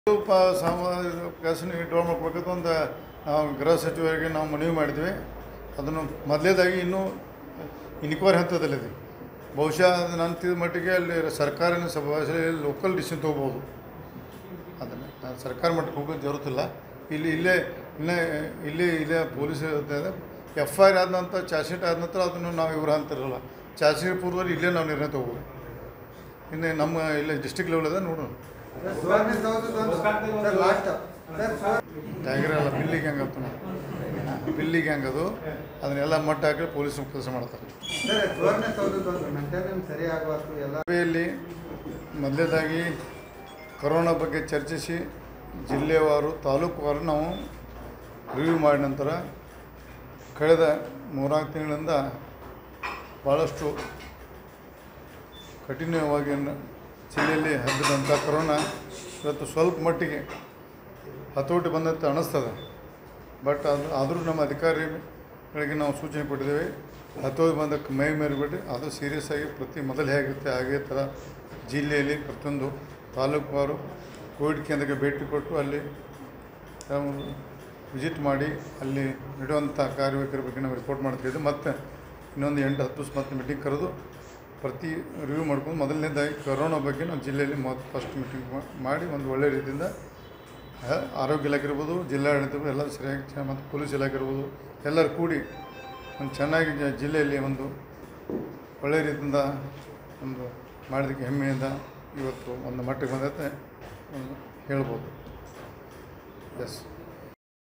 ಪ ಕೆಲಸನ ಡ್ರಾ ಮಾಡ್ಕೊಬೇಕಂತ ಒಂದು ನಾವು ಗೃಹ ಸಚಿವರಿಗೆ ನಾವು ಮನವಿ ಮಾಡಿದ್ವಿ ಅದನ್ನು ಮೊದಲೇದಾಗಿ ಇನ್ನೂ ಇನ್ಕ್ವೈರಿ ಹಂತದಲ್ಲಿದೆ ಬಹುಶಃ ಅದು ನನ್ನ ತಿಳಿದ ಮಟ್ಟಿಗೆ ಅಲ್ಲಿ ಸರ್ಕಾರಿನ ಸಭಾ ಲೋಕಲ್ ಡಿಸಿಷನ್ ತೊಗೋಬೋದು ಅದನ್ನು ನಾನು ಸರ್ಕಾರ ಮಟ್ಟಕ್ಕೆ ಹೋಗೋದು ಜರುತ್ತಿಲ್ಲ ಇಲ್ಲಿ ಇಲ್ಲೇ ಇಲ್ಲೇ ಇಲ್ಲಿ ಇಲ್ಲೇ ಪೊಲೀಸ್ ಎಫ್ ಐ ಆರ್ ಆದ ನಂತರ ಚಾರ್ಜ್ ಶೀಟ್ ಆದ ನಂತರ ಅದನ್ನು ನಾವು ಇವ್ರು ಅಂತಿರಲ್ಲ ಚಾರ್ಜ್ ಶೀಟ್ ಪೂರ್ವದಲ್ಲಿ ಇಲ್ಲೇ ನಾವು ನಿರ್ಣಯ ತೊಗೋಬೋದು ಇನ್ನು ನಮ್ಮ ಇಲ್ಲೇ ಡಿಸ್ಟಿಕ್ ಲೆವೆಲ್ ಅದ ನೋಡೋಣ ಸುವರ್ಣ ಸೌಧದೊಂದು sir last sir Suvarna tiger ಅಲ್ಲ ಬಿಲ್ಲಿಗೆ ಹೆಂಗತ್ತು ಬಿಲ್ಲಿಗೆ ಹೆಂಗದು ಅದನ್ನೆಲ್ಲ ಮಟ್ಟ ಹಾಕಿ ಪೊಲೀಸ್ ಕೆಲಸ ಮಾಡ್ತಾರೆ ಸರ್ ಸುವರ್ಣ ಸೌಧದೊಂದು ಮೇಂಟೆನೆನ್ಸ್ ಸರಿಯಾಗಬೇಕು ಎಲ್ಲ ಸಭೆಯಲ್ಲಿ ಮೊದಲೇದಾಗಿ ಕೊರೋನಾ ಬಗ್ಗೆ ಚರ್ಚಿಸಿ ಜಿಲ್ಲೆವಾರು ತಾಲೂಕುವಾರು ನಾವು ರಿವ್ಯೂ ಮಾಡಿದ ನಂತರ ಕಳೆದ ಮೂರ್ನಾಲ್ಕು ತಿಂಗಳಿಂದ ಭಾಳಷ್ಟು ಕಠಿಣವಾಗಿ ನ- ಜಿಲ್ಲೆಯಲ್ಲಿ ಹಬ್ಬಿದಂಥ ಕೊರೋನಾ ಇವತ್ತು ಸ್ವಲ್ಪ ಮಟ್ಟಿಗೆ ಹತೋಟಿ ಬಂದಂತೆ ಅನ್ನಿಸ್ತದೆ ಬಟ್ ಅದು ಆದರೂ ನಮ್ಮ ಅಧಿಕಾರಿಗಳಿಗೆ ನಾವು ಸೂಚನೆ ಕೊಟ್ಟಿದ್ದೇವೆ ಹತೋಟಿ ಬಂದಕ್ಕೆ ಮೈ ಮೇರಿಬಿಟ್ಟು ಅದು ಸೀರಿಯಸ್ ಆಗಿ ಪ್ರತಿ ಮೊದಲು ಹೇಗಿರುತ್ತೆ ಹಾಗೆ ಥರ ಜಿಲ್ಲೆಯಲ್ಲಿ ಪ್ರತಿಯೊಂದು ತಾಲೂಕುವಾರು ಕೋವಿಡ್ ಕೇಂದ್ರಕ್ಕೆ ಭೇಟಿ ಕೊಟ್ಟು ಅಲ್ಲಿ ತಾವು ವಿಸಿಟ್ ಮಾಡಿ ಅಲ್ಲಿ ನಡೆಯುವಂಥ ಕಾರ್ಯವೈಖರಿ ಬಗ್ಗೆ ನಾವು ರಿಪೋರ್ಟ್ ಮಾಡ್ತಿದ್ವಿ ಮತ್ತು ಇನ್ನೊಂದು ಎಂಟು ಹತ್ತು ದಿವಸ ಮತ್ತೆ ಮೀಟಿಂಗ್ ಕರೆದು ಪ್ರತಿ ರಿವ್ಯೂ ಮಾಡ್ಕೊಂಡು ಮೊದಲನೇದಾಗಿ ಕೊರೋನಾ ಬಗ್ಗೆ ನಾವು ಜಿಲ್ಲೆಯಲ್ಲಿ ಮೊದಲು ಫಸ್ಟ್ ಮೀಟಿಂಗ್ ಮಾಡಿ ಒಂದು ಒಳ್ಳೆಯ ರೀತಿಯಿಂದ ಹ- ಆರೋಗ್ಯ ಇಲಾಖೆ ಇರ್ಬೋದು ಜಿಲ್ಲಾಡಳಿತ ಇರ್ಬೋದು ಎಲ್ಲರೂ ಸರಿಯಾಗಿ ಚ- ಮತ್ತು ಪೊಲೀಸ್ ಇಲಾಖೆ ಇರ್ಬೋದು ಎಲ್ಲರೂ ಕೂಡಿ ಒಂದು ಚೆನ್ನಾಗಿ ಜ- ಜಿಲ್ಲೆಯಲ್ಲಿ ಒಂದು ಒಳ್ಳೆಯ ರೀತಿಯಿಂದ ಒಂದು ಮಾಡೋದಕ್ಕೆ ಹೆಮ್ಮೆಯಿಂದ ಇವತ್ತು ಒಂದು ಮಟ್ಟಿಗೆ ಬಂದೈತೆ ಒಂದು ಹೇಳ್ಬೋದು ಎಸ್